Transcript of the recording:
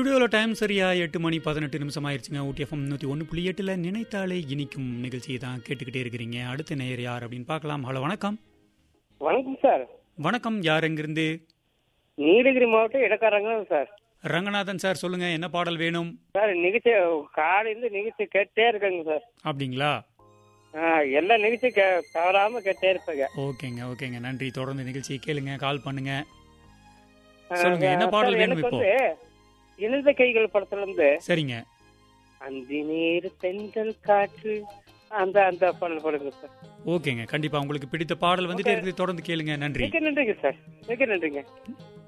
ஸ்டுடியோவில் டைம் சரியா எட்டு மணி பதினெட்டு நிமிஷம் ஆயிடுச்சுங்க ஊட்டி எஃப்எம் நூற்றி ஒன்று புள்ளி எட்டில் நினைத்தாலே இனிக்கும் நிகழ்ச்சியை தான் கேட்டுக்கிட்டே இருக்கிறீங்க அடுத்த நேயர் யார் அப்படின்னு பார்க்கலாம் ஹலோ வணக்கம் வணக்கம் சார் வணக்கம் யார் எங்கிருந்து நீலகிரி மாவட்டம் இடக்காரங்க சார் ரங்கநாதன் சார் சொல்லுங்க என்ன பாடல் வேணும் சார் நிகழ்ச்சி காலையிலேருந்து நிகழ்ச்சி கேட்டே இருக்காங்க சார் அப்படிங்களா ஆ, எல்லா நிகழ்ச்சி கே தவறாம கேட்டே இருப்பாங்க ஓகேங்க ஓகேங்க நன்றி தொடர்ந்து நிகழ்ச்சியை கேளுங்க கால் பண்ணுங்க ஆ, சொல்லுங்க, என்ன சார், பாடல் வேணும் எனக்கு இப்போ? வந்து இணைந்த கைகள் படத்துல இருந்து சரிங்க அந்தி நீர் தென்றல் காற்று அந்த அந்த பாடல் பாடுங்க சார் ஓகேங்க கண்டிப்பா உங்களுக்கு பிடித்த பாடல் வந்துட்டே இருக்குது தொடர்ந்து கேளுங்க நன்றி மிக்க நன்றிங்க சார் மிக்க நன்றிங்க